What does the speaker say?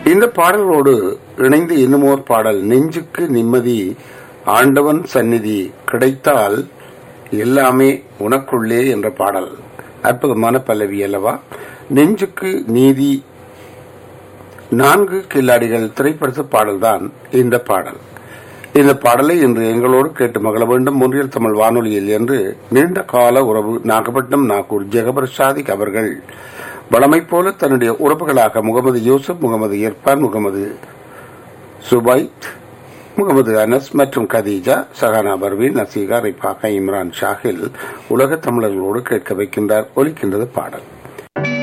இந்த பாடலோடு இணைந்து இன்னும் ஒரு பாடல் நெஞ்சுக்கு நிம்மதி ஆண்டவன் சந்நிதி கிடைத்தால் எல்லாமே உனக்குள்ளே என்ற பாடல் அற்புதமான பல்லவி அல்லவா நெஞ்சுக்கு நீதி நான்கு கில்லாடிகள் திரைப்படத்து பாடல்தான் இந்த பாடல் இந்த பாடலை இன்று எங்களோடு கேட்டு மகள வேண்டும் ஒன்றியல் தமிழ் வானொலியில் என்று நீண்ட கால உறவு நாகப்பட்டினம் நாகூர் ஜெகபர் சாதிக் அவர்கள் வளமை போல தன்னுடைய உறவுகளாக முகமது யூசுப் முகமது இர்பான் முகமது சுபைத் முகமது அனஸ் மற்றும் கதீஜா சஹானா பர்வீன் நசீகா ரிஃபாகா இம்ரான் ஷாஹில் உலக தமிழர்களோடு கேட்க வைக்கின்றார் ஒலிக்கின்றது பாடல்